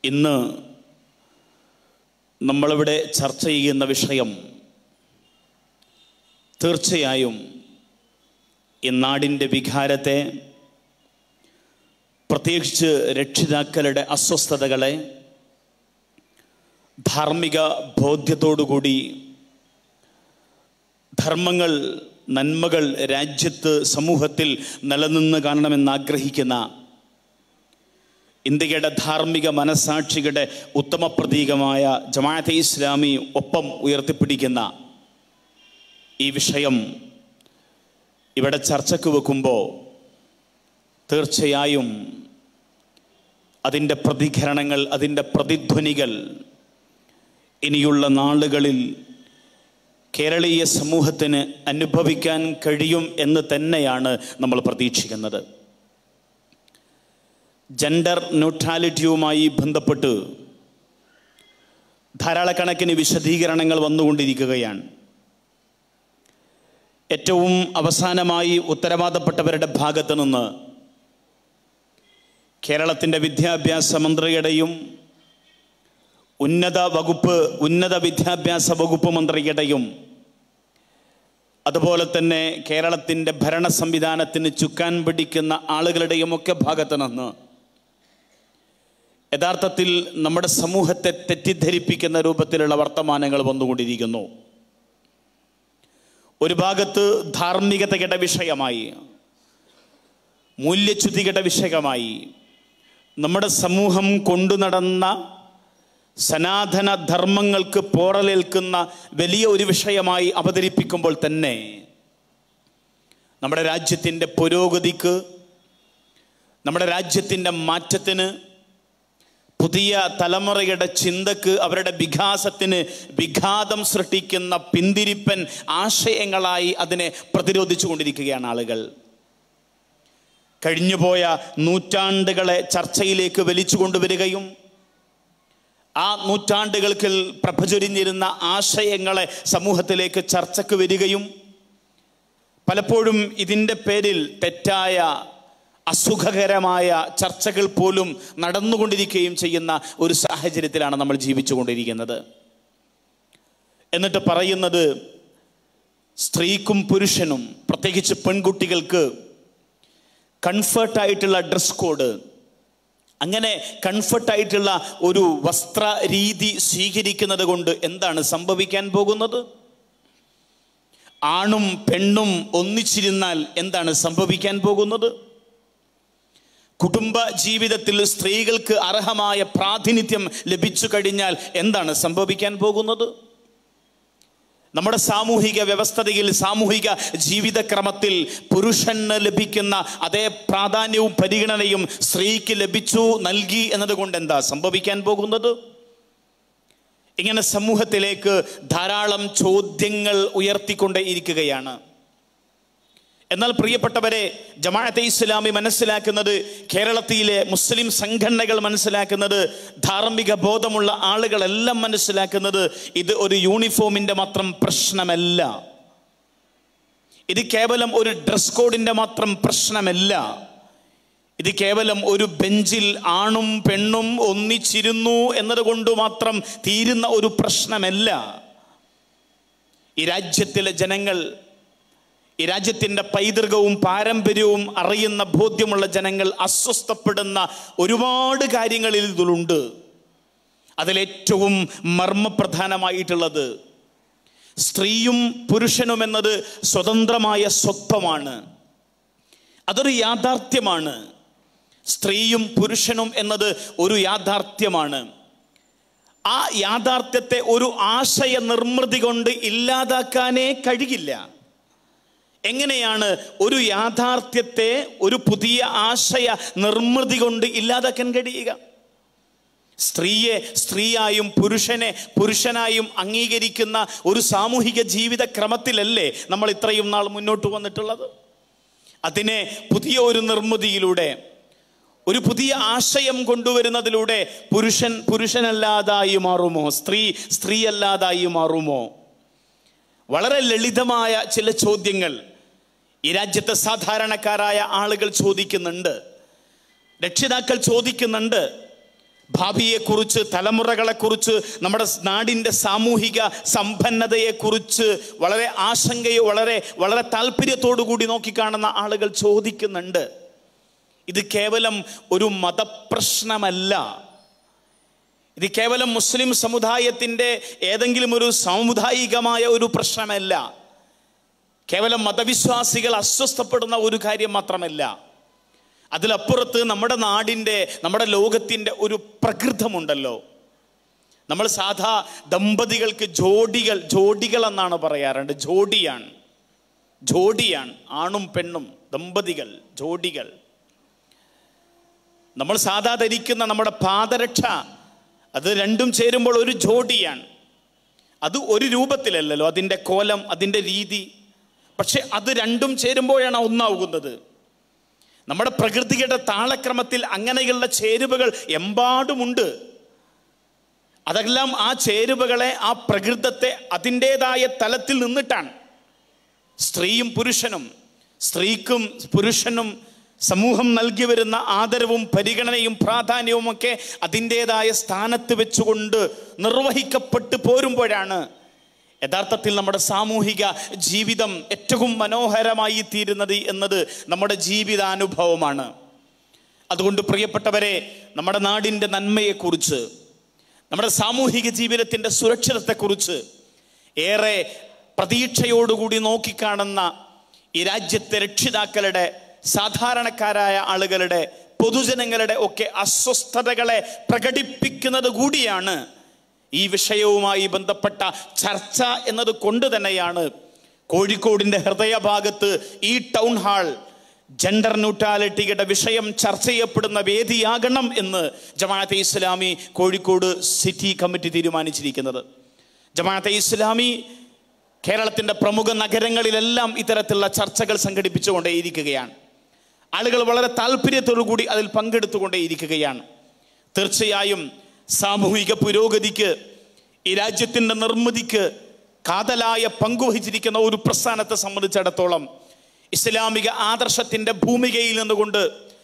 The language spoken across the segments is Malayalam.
ഇന്ന് നമ്മളിവിടെ ചർച്ച ചെയ്യുന്ന വിഷയം തീർച്ചയായും ഈ നാടിൻ്റെ വികാരത്തെ പ്രത്യേകിച്ച് രക്ഷിതാക്കളുടെ അസ്വസ്ഥതകളെ ധാർമ്മിക ബോധ്യത്തോടുകൂടി ധർമ്മങ്ങൾ നന്മകൾ രാജ്യത്ത് സമൂഹത്തിൽ നിലനിന്ന് കാണണമെന്ന് ആഗ്രഹിക്കുന്ന ഇന്ത്യയുടെ ധാർമ്മിക മനസാക്ഷികളുടെ ഉത്തമ പ്രതീകമായ ജമാഅത്തെ ഇസ്ലാമി ഒപ്പം ഉയർത്തിപ്പിടിക്കുന്ന ഈ വിഷയം ഇവിടെ ചർച്ചയ്ക്ക് വെക്കുമ്പോൾ തീർച്ചയായും അതിൻ്റെ പ്രതികരണങ്ങൾ അതിൻ്റെ പ്രതിധ്വനികൾ ഇനിയുള്ള നാളുകളിൽ കേരളീയ സമൂഹത്തിന് അനുഭവിക്കാൻ കഴിയും എന്ന് തന്നെയാണ് നമ്മൾ പ്രതീക്ഷിക്കുന്നത് ജെൻഡർ ന്യൂട്രാലിറ്റിയുമായി ബന്ധപ്പെട്ട് ധാരാളക്കണക്കിന് വിശദീകരണങ്ങൾ വന്നുകൊണ്ടിരിക്കുകയാണ് ഏറ്റവും അവസാനമായി ഉത്തരവാദപ്പെട്ടവരുടെ ഭാഗത്ത് നിന്ന് കേരളത്തിൻ്റെ വിദ്യാഭ്യാസ മന്ത്രിയുടെയും ഉന്നത വകുപ്പ് ഉന്നത വിദ്യാഭ്യാസ വകുപ്പ് മന്ത്രിയുടെയും അതുപോലെ തന്നെ കേരളത്തിൻ്റെ ഭരണ സംവിധാനത്തിന് ചുക്കാൻ പിടിക്കുന്ന ആളുകളുടെയും ഒക്കെ ഭാഗത്ത് നിന്ന് യഥാർത്ഥത്തിൽ നമ്മുടെ സമൂഹത്തെ തെറ്റിദ്ധരിപ്പിക്കുന്ന രൂപത്തിലുള്ള വർത്തമാനങ്ങൾ വന്നുകൊണ്ടിരിക്കുന്നു ഒരു ഭാഗത്ത് ധാർമ്മികതയുടെ വിഷയമായി മൂല്യച്യുതിയുടെ വിഷയമായി നമ്മുടെ സമൂഹം കൊണ്ടു നടന്ന സനാതന ധർമ്മങ്ങൾക്ക് പോറലേൽക്കുന്ന വലിയ ഒരു വിഷയമായി അവതരിപ്പിക്കുമ്പോൾ തന്നെ നമ്മുടെ രാജ്യത്തിൻ്റെ പുരോഗതിക്ക് നമ്മുടെ രാജ്യത്തിൻ്റെ മാറ്റത്തിന് പുതിയ തലമുറയുടെ ചിന്തക്ക് അവരുടെ വികാസത്തിന് വിഘാതം സൃഷ്ടിക്കുന്ന പിന്തിരിപ്പൻ ആശയങ്ങളായി അതിനെ പ്രതിരോധിച്ചു കൊണ്ടിരിക്കുകയാണ് ആളുകൾ കഴിഞ്ഞുപോയ നൂറ്റാണ്ടുകളെ ചർച്ചയിലേക്ക് വലിച്ചു കൊണ്ടുവരികയും ആ നൂറ്റാണ്ടുകൾക്ക് പ്രഭചൊരിഞ്ഞിരുന്ന ആശയങ്ങളെ സമൂഹത്തിലേക്ക് ചർച്ചയ്ക്ക് വരികയും പലപ്പോഴും ഇതിൻ്റെ പേരിൽ തെറ്റായ അസുഖകരമായ ചർച്ചകൾ പോലും നടന്നുകൊണ്ടിരിക്കുകയും ചെയ്യുന്ന ഒരു സാഹചര്യത്തിലാണ് നമ്മൾ ജീവിച്ചുകൊണ്ടിരിക്കുന്നത് എന്നിട്ട് പറയുന്നത് സ്ത്രീക്കും പുരുഷനും പ്രത്യേകിച്ച് പെൺകുട്ടികൾക്ക് കംഫർട്ടായിട്ടുള്ള ഡ്രസ് കോഡ് അങ്ങനെ കംഫർട്ടായിട്ടുള്ള ഒരു വസ്ത്ര രീതി സ്വീകരിക്കുന്നത് കൊണ്ട് എന്താണ് സംഭവിക്കാൻ പോകുന്നത് ആണും പെണ്ണും ഒന്നിച്ചിരുന്നാൽ എന്താണ് സംഭവിക്കാൻ പോകുന്നത് കുടുംബ ജീവിതത്തിൽ സ്ത്രീകൾക്ക് അർഹമായ പ്രാതിനിധ്യം ലഭിച്ചു കഴിഞ്ഞാൽ എന്താണ് സംഭവിക്കാൻ പോകുന്നത് നമ്മുടെ സാമൂഹിക വ്യവസ്ഥതയിൽ സാമൂഹിക ജീവിതക്രമത്തിൽ പുരുഷന് ലഭിക്കുന്ന അതേ പ്രാധാന്യവും പരിഗണനയും സ്ത്രീക്ക് ലഭിച്ചു നൽകി എന്നതുകൊണ്ട് എന്താ സംഭവിക്കാൻ പോകുന്നത് ഇങ്ങനെ സമൂഹത്തിലേക്ക് ധാരാളം ചോദ്യങ്ങൾ ഉയർത്തിക്കൊണ്ടേ ഇരിക്കുകയാണ് എന്നാൽ പ്രിയപ്പെട്ടവരെ ജമാഅത്തെ ഇസ്ലാമി മനസ്സിലാക്കുന്നത് കേരളത്തിലെ മുസ്ലിം സംഘടനകൾ മനസ്സിലാക്കുന്നത് ധാർമ്മിക ബോധമുള്ള ആളുകളെല്ലാം മനസ്സിലാക്കുന്നത് ഇത് ഒരു യൂണിഫോമിൻ്റെ മാത്രം പ്രശ്നമല്ല ഇത് കേവലം ഒരു ഡ്രസ് കോഡിൻ്റെ മാത്രം പ്രശ്നമല്ല ഇത് കേവലം ഒരു ബെഞ്ചിൽ ആണും പെണ്ണും ഒന്നിച്ചിരുന്നു എന്നതുകൊണ്ട് മാത്രം തീരുന്ന ഒരു പ്രശ്നമല്ല ഈ രാജ്യത്തിലെ ജനങ്ങൾ ഈ രാജ്യത്തിൻ്റെ പൈതൃകവും പാരമ്പര്യവും അറിയുന്ന ബോധ്യമുള്ള ജനങ്ങൾ അസ്വസ്ഥപ്പെടുന്ന ഒരുപാട് കാര്യങ്ങളിൽ ഇതിലുണ്ട് അതിലേറ്റവും മർമ്മപ്രധാനമായിട്ടുള്ളത് സ്ത്രീയും പുരുഷനും എന്നത് സ്വതന്ത്രമായ സ്വത്വമാണ് അതൊരു യാഥാർത്ഥ്യമാണ് സ്ത്രീയും പുരുഷനും എന്നത് ഒരു യാഥാർത്ഥ്യമാണ് ആ യാഥാർത്ഥ്യത്തെ ഒരു ആശയ നിർമ്മിതി കൊണ്ട് ഇല്ലാതാക്കാനേ കഴിയില്ല എങ്ങനെയാണ് ഒരു യാഥാർത്ഥ്യത്തെ ഒരു പുതിയ ആശയ നിർമ്മിതി കൊണ്ട് ഇല്ലാതാക്കാൻ കഴിയുക സ്ത്രീയെ സ്ത്രീയായും പുരുഷനെ പുരുഷനായും അംഗീകരിക്കുന്ന ഒരു സാമൂഹിക ജീവിത ക്രമത്തിലല്ലേ നമ്മൾ ഇത്രയും നാൾ മുന്നോട്ട് വന്നിട്ടുള്ളത് അതിനെ പുതിയ ഒരു നിർമ്മിതിയിലൂടെ ഒരു പുതിയ ആശയം കൊണ്ടുവരുന്നതിലൂടെ പുരുഷൻ പുരുഷനല്ലാതായി മാറുമോ സ്ത്രീ സ്ത്രീ അല്ലാതായി മാറുമോ വളരെ ലളിതമായ ചില ചോദ്യങ്ങൾ ഈ രാജ്യത്തെ സാധാരണക്കാരായ ആളുകൾ ചോദിക്കുന്നുണ്ട് രക്ഷിതാക്കൾ ചോദിക്കുന്നുണ്ട് ഭാവിയെക്കുറിച്ച് തലമുറകളെക്കുറിച്ച് നമ്മുടെ നാടിൻ്റെ സാമൂഹിക സമ്പന്നതയെക്കുറിച്ച് വളരെ ആശങ്കയോ വളരെ വളരെ താല്പര്യത്തോടു കൂടി നോക്കിക്കാണുന്ന ആളുകൾ ചോദിക്കുന്നുണ്ട് ഇത് കേവലം ഒരു മതപ്രശ്നമല്ല ഇത് കേവലം മുസ്ലിം സമുദായത്തിൻ്റെ ഏതെങ്കിലും ഒരു സാമുദായികമായ ഒരു പ്രശ്നമല്ല കേവലം മതവിശ്വാസികൾ അസ്വസ്ഥപ്പെടുന്ന ഒരു കാര്യം മാത്രമല്ല അതിലപ്പുറത്ത് നമ്മുടെ നാടിൻ്റെ നമ്മുടെ ലോകത്തിൻ്റെ ഒരു പ്രകൃതമുണ്ടല്ലോ നമ്മൾ സാധാ ദമ്പതികൾക്ക് ജോഡികൾ ജോഡികൾ എന്നാണ് പറയാറുണ്ട് ജോഡിയാണ് ജോഡിയാണ് ആണും പെണ്ണും ദമ്പതികൾ ജോഡികൾ നമ്മൾ സാധാ ധരിക്കുന്ന നമ്മുടെ പാദരക്ഷ അത് രണ്ടും ചേരുമ്പോൾ ഒരു ജോഡിയാണ് അത് ഒരു രൂപത്തിലല്ലല്ലോ അതിൻ്റെ കോലം അതിൻ്റെ രീതി പക്ഷെ അത് രണ്ടും ചേരുമ്പോഴാണ് ഒന്നാകുന്നത് നമ്മുടെ പ്രകൃതിയുടെ താളക്രമത്തിൽ അങ്ങനെയുള്ള ചേരുവകൾ എമ്പാടുമുണ്ട് അതെല്ലാം ആ ചേരുവകളെ ആ പ്രകൃതത്തെ അതിൻ്റെതായ തലത്തിൽ നിന്നിട്ടാണ് സ്ത്രീയും പുരുഷനും സ്ത്രീക്കും പുരുഷനും സമൂഹം നൽകി വരുന്ന ആദരവും പരിഗണനയും പ്രാധാന്യവും ഒക്കെ അതിൻ്റെതായ സ്ഥാനത്ത് വെച്ചുകൊണ്ട് നിർവഹിക്കപ്പെട്ട് പോരുമ്പോഴാണ് യഥാർത്ഥത്തിൽ നമ്മുടെ സാമൂഹിക ജീവിതം ഏറ്റവും മനോഹരമായി തീരുന്നത് എന്നത് നമ്മുടെ ജീവിതാനുഭവമാണ് അതുകൊണ്ട് പ്രിയപ്പെട്ടവരെ നമ്മുടെ നാടിൻ്റെ നന്മയെക്കുറിച്ച് നമ്മുടെ സാമൂഹിക ജീവിതത്തിൻ്റെ സുരക്ഷിതത്വത്തെക്കുറിച്ച് ഏറെ പ്രതീക്ഷയോടുകൂടി നോക്കിക്കാണുന്ന ഈ രാജ്യത്തെ രക്ഷിതാക്കളുടെ സാധാരണക്കാരായ ആളുകളുടെ പൊതുജനങ്ങളുടെ ഒക്കെ അസ്വസ്ഥതകളെ പ്രകടിപ്പിക്കുന്നത് കൂടിയാണ് ഈ വിഷയവുമായി ബന്ധപ്പെട്ട ചർച്ച എന്നത് കൊണ്ട് തന്നെയാണ് കോഴിക്കോടിൻ്റെ ഹൃദയഭാഗത്ത് ഈ ടൗൺ ഹാൾ ജെൻഡർ ന്യൂട്രാലിറ്റിയുടെ വിഷയം ചർച്ച ചെയ്യപ്പെടുന്ന വേദിയാകണം എന്ന് ജമാഅത്തെ ഇസ്ലാമി കോഴിക്കോട് സിറ്റി കമ്മിറ്റി തീരുമാനിച്ചിരിക്കുന്നത് ജമാഅത്തെ ഇസ്ലാമി കേരളത്തിൻ്റെ പ്രമുഖ നഗരങ്ങളിലെല്ലാം ഇത്തരത്തിലുള്ള ചർച്ചകൾ സംഘടിപ്പിച്ചുകൊണ്ടേയിരിക്കുകയാണ് ആളുകൾ വളരെ താല്പര്യത്തോടു കൂടി അതിൽ പങ്കെടുത്തുകൊണ്ടേയിരിക്കുകയാണ് തീർച്ചയായും സാമൂഹിക പുരോഗതിക്ക് ഈ രാജ്യത്തിൻ്റെ നിർമ്മിതിക്ക് കാതലായ പങ്കുവഹിച്ചിരിക്കുന്ന ഒരു പ്രസ്ഥാനത്തെ സംബന്ധിച്ചിടത്തോളം ഇസ്ലാമിക ആദർശത്തിൻ്റെ ഭൂമികയിൽ നിന്നുകൊണ്ട്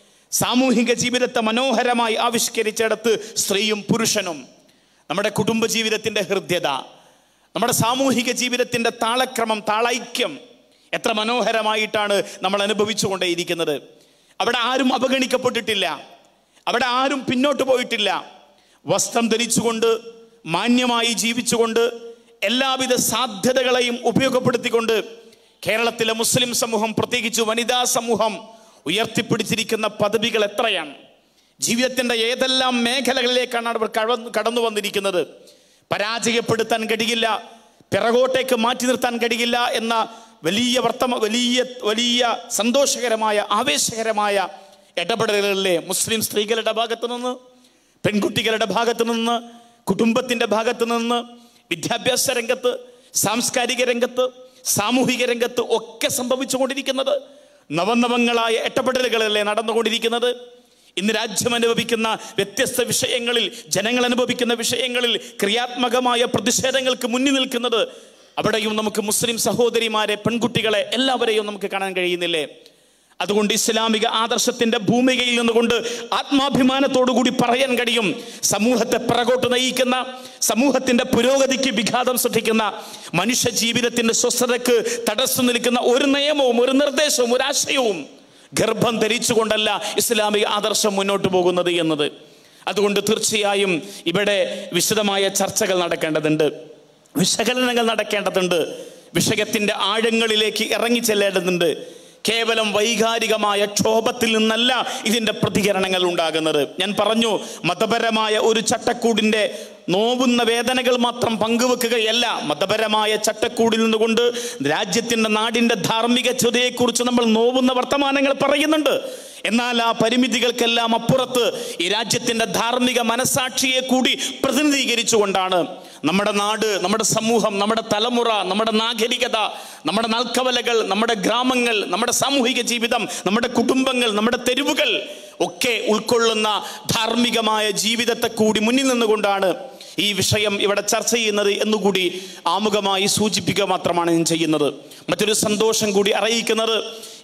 സാമൂഹിക ജീവിതത്തെ മനോഹരമായി ആവിഷ്കരിച്ചിടത്ത് സ്ത്രീയും പുരുഷനും നമ്മുടെ കുടുംബ ജീവിതത്തിൻ്റെ ഹൃദ്യത നമ്മുടെ സാമൂഹിക ജീവിതത്തിൻ്റെ താളക്രമം താളൈക്യം എത്ര മനോഹരമായിട്ടാണ് നമ്മൾ അനുഭവിച്ചുകൊണ്ടേയിരിക്കുന്നത് അവിടെ ആരും അവഗണിക്കപ്പെട്ടിട്ടില്ല അവിടെ ആരും പിന്നോട്ട് പോയിട്ടില്ല വസ്ത്രം ധരിച്ചുകൊണ്ട് മാന്യമായി ജീവിച്ചുകൊണ്ട് എല്ലാവിധ സാധ്യതകളെയും ഉപയോഗപ്പെടുത്തിക്കൊണ്ട് കേരളത്തിലെ മുസ്ലിം സമൂഹം പ്രത്യേകിച്ച് വനിതാ സമൂഹം ഉയർത്തിപ്പിടിച്ചിരിക്കുന്ന പദവികൾ എത്രയാണ് ജീവിതത്തിൻ്റെ ഏതെല്ലാം മേഖലകളിലേക്കാണ് അവർ കടന്നു കടന്നു വന്നിരിക്കുന്നത് പരാജയപ്പെടുത്താൻ കഴിയില്ല പിറകോട്ടേക്ക് മാറ്റി നിർത്താൻ കഴിയില്ല എന്ന വലിയ വർത്തമ വലിയ വലിയ സന്തോഷകരമായ ആവേശകരമായ ഇടപെടലുകളിലെ മുസ്ലിം സ്ത്രീകളുടെ ഭാഗത്തു നിന്ന് പെൺകുട്ടികളുടെ ഭാഗത്തു നിന്ന് കുടുംബത്തിൻ്റെ ഭാഗത്തു നിന്ന് വിദ്യാഭ്യാസ രംഗത്ത് സാംസ്കാരിക രംഗത്ത് സാമൂഹിക രംഗത്ത് ഒക്കെ സംഭവിച്ചുകൊണ്ടിരിക്കുന്നത് നവനവങ്ങളായ ഇടപെടലുകളല്ലേ നടന്നുകൊണ്ടിരിക്കുന്നത് ഇന്ന് രാജ്യം അനുഭവിക്കുന്ന വ്യത്യസ്ത വിഷയങ്ങളിൽ ജനങ്ങൾ അനുഭവിക്കുന്ന വിഷയങ്ങളിൽ ക്രിയാത്മകമായ പ്രതിഷേധങ്ങൾക്ക് മുന്നിൽ നിൽക്കുന്നത് അവിടെയും നമുക്ക് മുസ്ലിം സഹോദരിമാരെ പെൺകുട്ടികളെ എല്ലാവരെയും നമുക്ക് കാണാൻ കഴിയുന്നില്ലേ അതുകൊണ്ട് ഇസ്ലാമിക ആദർശത്തിന്റെ ഭൂമികയിൽ നിന്നുകൊണ്ട് ആത്മാഭിമാനത്തോടു കൂടി പറയാൻ കഴിയും സമൂഹത്തെ പിറകോട്ട് നയിക്കുന്ന സമൂഹത്തിന്റെ പുരോഗതിക്ക് വിഘാതം സൃഷ്ടിക്കുന്ന മനുഷ്യ ജീവിതത്തിന്റെ സ്വസ്ഥതയ്ക്ക് തടസ്സം നിൽക്കുന്ന ഒരു നിയമവും ഒരു നിർദ്ദേശവും ഒരു ആശയവും ഗർഭം ധരിച്ചുകൊണ്ടല്ല ഇസ്ലാമിക ആദർശം മുന്നോട്ട് പോകുന്നത് എന്നത് അതുകൊണ്ട് തീർച്ചയായും ഇവിടെ വിശദമായ ചർച്ചകൾ നടക്കേണ്ടതുണ്ട് വിശകലനങ്ങൾ നടക്കേണ്ടതുണ്ട് വിഷയത്തിന്റെ ആഴങ്ങളിലേക്ക് ഇറങ്ങി ചെല്ലേണ്ടതുണ്ട് കേവലം വൈകാരികമായ ക്ഷോഭത്തിൽ നിന്നല്ല ഇതിൻ്റെ പ്രതികരണങ്ങൾ ഉണ്ടാകുന്നത് ഞാൻ പറഞ്ഞു മതപരമായ ഒരു ചട്ടക്കൂടിൻ്റെ നോവുന്ന വേദനകൾ മാത്രം പങ്കുവെക്കുകയല്ല മതപരമായ ചട്ടക്കൂടിൽ നിന്നുകൊണ്ട് രാജ്യത്തിൻ്റെ നാടിൻ്റെ ധാർമ്മികതയെക്കുറിച്ച് നമ്മൾ നോവുന്ന വർത്തമാനങ്ങൾ പറയുന്നുണ്ട് എന്നാൽ ആ പരിമിതികൾക്കെല്ലാം അപ്പുറത്ത് ഈ രാജ്യത്തിൻ്റെ ധാർമ്മിക മനസാക്ഷിയെ കൂടി പ്രതിനിധീകരിച്ചുകൊണ്ടാണ് നമ്മുടെ നാട് നമ്മുടെ സമൂഹം നമ്മുടെ തലമുറ നമ്മുടെ നാഗരികത നമ്മുടെ നാൽക്കവലകൾ നമ്മുടെ ഗ്രാമങ്ങൾ നമ്മുടെ സാമൂഹിക ജീവിതം നമ്മുടെ കുടുംബങ്ങൾ നമ്മുടെ തെരുവുകൾ ഒക്കെ ഉൾക്കൊള്ളുന്ന ധാർമ്മികമായ ജീവിതത്തെ കൂടി മുന്നിൽ നിന്നുകൊണ്ടാണ് ഈ വിഷയം ഇവിടെ ചർച്ച ചെയ്യുന്നത് എന്നുകൂടി ആമുഖമായി സൂചിപ്പിക്കുക മാത്രമാണ് ഞാൻ ചെയ്യുന്നത് മറ്റൊരു സന്തോഷം കൂടി അറിയിക്കുന്നത്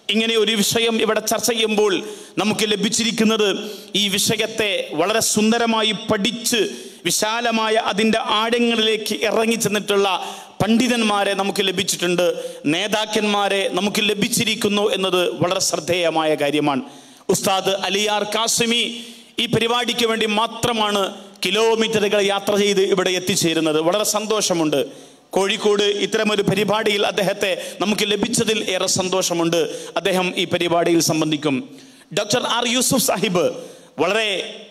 ഇങ്ങനെ ഒരു വിഷയം ഇവിടെ ചർച്ച ചെയ്യുമ്പോൾ നമുക്ക് ലഭിച്ചിരിക്കുന്നത് ഈ വിഷയത്തെ വളരെ സുന്ദരമായി പഠിച്ച് വിശാലമായ അതിൻ്റെ ആഴങ്ങളിലേക്ക് ഇറങ്ങി ചെന്നിട്ടുള്ള പണ്ഡിതന്മാരെ നമുക്ക് ലഭിച്ചിട്ടുണ്ട് നേതാക്കന്മാരെ നമുക്ക് ലഭിച്ചിരിക്കുന്നു എന്നത് വളരെ ശ്രദ്ധേയമായ കാര്യമാണ് ഉസ്താദ് അലിയാർ കാസിമി ഈ പരിപാടിക്ക് വേണ്ടി മാത്രമാണ് കിലോമീറ്ററുകൾ യാത്ര ചെയ്ത് ഇവിടെ എത്തിച്ചേരുന്നത് വളരെ സന്തോഷമുണ്ട് കോഴിക്കോട് ഇത്തരമൊരു പരിപാടിയിൽ അദ്ദേഹത്തെ നമുക്ക് ലഭിച്ചതിൽ ഏറെ സന്തോഷമുണ്ട് അദ്ദേഹം ഈ പരിപാടിയിൽ സംബന്ധിക്കും ഡോക്ടർ ആർ യൂസുഫ് സാഹിബ് വളരെ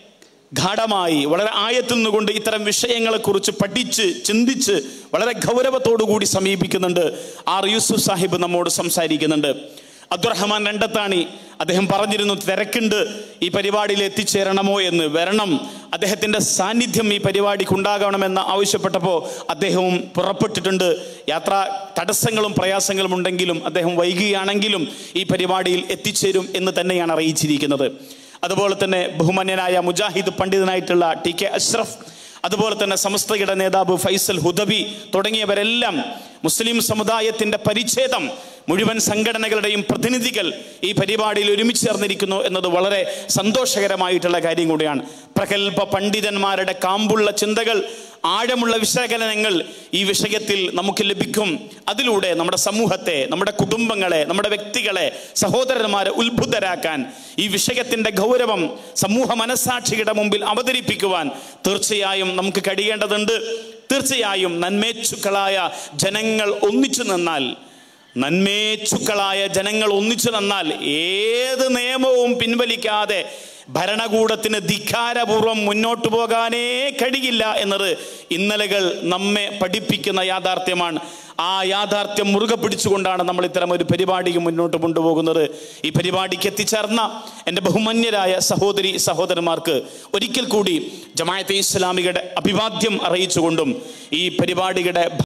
ഗാഠമായി വളരെ ആയത്തിൽ നിന്നുകൊണ്ട് ഇത്തരം വിഷയങ്ങളെക്കുറിച്ച് പഠിച്ച് ചിന്തിച്ച് വളരെ ഗൗരവത്തോടു കൂടി സമീപിക്കുന്നുണ്ട് ആർ യൂസുഫ് സാഹിബ് നമ്മോട് സംസാരിക്കുന്നുണ്ട് അബ്ദുറഹ്മാൻ രണ്ടത്താണി അദ്ദേഹം പറഞ്ഞിരുന്നു തിരക്കുണ്ട് ഈ പരിപാടിയിൽ എത്തിച്ചേരണമോ എന്ന് വരണം അദ്ദേഹത്തിൻ്റെ സാന്നിധ്യം ഈ പരിപാടിക്ക് ഉണ്ടാകണമെന്ന് ആവശ്യപ്പെട്ടപ്പോൾ അദ്ദേഹവും പുറപ്പെട്ടിട്ടുണ്ട് യാത്രാ തടസ്സങ്ങളും പ്രയാസങ്ങളും ഉണ്ടെങ്കിലും അദ്ദേഹം വൈകുകയാണെങ്കിലും ഈ പരിപാടിയിൽ എത്തിച്ചേരും എന്ന് തന്നെയാണ് അറിയിച്ചിരിക്കുന്നത് അതുപോലെ തന്നെ ബഹുമാന്യനായ മുജാഹിദ് പണ്ഡിതനായിട്ടുള്ള ടി കെ അഷ്റഫ് അതുപോലെ തന്നെ സമസ്തയുടെ നേതാവ് ഫൈസൽ ഹുദബി തുടങ്ങിയവരെല്ലാം മുസ്ലിം സമുദായത്തിന്റെ പരിച്ഛേദം മുഴുവൻ സംഘടനകളുടെയും പ്രതിനിധികൾ ഈ പരിപാടിയിൽ ഒരുമിച്ച് ചേർന്നിരിക്കുന്നു എന്നത് വളരെ സന്തോഷകരമായിട്ടുള്ള കാര്യം കൂടിയാണ് പ്രഗത്ഭ പണ്ഡിതന്മാരുടെ കാമ്പുള്ള ചിന്തകൾ ആഴമുള്ള വിശകലനങ്ങൾ ഈ വിഷയത്തിൽ നമുക്ക് ലഭിക്കും അതിലൂടെ നമ്മുടെ സമൂഹത്തെ നമ്മുടെ കുടുംബങ്ങളെ നമ്മുടെ വ്യക്തികളെ സഹോദരന്മാരെ ഉത്ഭുതരാക്കാൻ ഈ വിഷയത്തിന്റെ ഗൗരവം സമൂഹ മനസാക്ഷിയുടെ മുമ്പിൽ അവതരിപ്പിക്കുവാൻ തീർച്ചയായും നമുക്ക് കഴിയേണ്ടതുണ്ട് തീർച്ചയായും നന്മേച്ചുക്കളായ ജനങ്ങൾ ഒന്നിച്ചു നിന്നാൽ നന്മേച്ചുക്കളായ ജനങ്ങൾ ഒന്നിച്ചു നിന്നാൽ ഏത് നിയമവും പിൻവലിക്കാതെ ഭരണകൂടത്തിന് ധിക്കാരപൂർവം മുന്നോട്ട് പോകാനേ കഴിയില്ല എന്നത് ഇന്നലകൾ നമ്മെ പഠിപ്പിക്കുന്ന യാഥാർത്ഥ്യമാണ് ആ യാഥാർത്ഥ്യം മുറുകെ പിടിച്ചുകൊണ്ടാണ് നമ്മൾ ഇത്തരം ഒരു പരിപാടിക്ക് മുന്നോട്ട് കൊണ്ടുപോകുന്നത് ഈ പരിപാടിക്ക് എത്തിച്ചേർന്ന എൻ്റെ ബഹുമാന്യരായ സഹോദരി സഹോദരന്മാർക്ക് ഒരിക്കൽ കൂടി ജമായത്തെ ഇസ്ലാമികളുടെ അഭിവാദ്യം അറിയിച്ചുകൊണ്ടും ഈ പരിപാടിയുടെ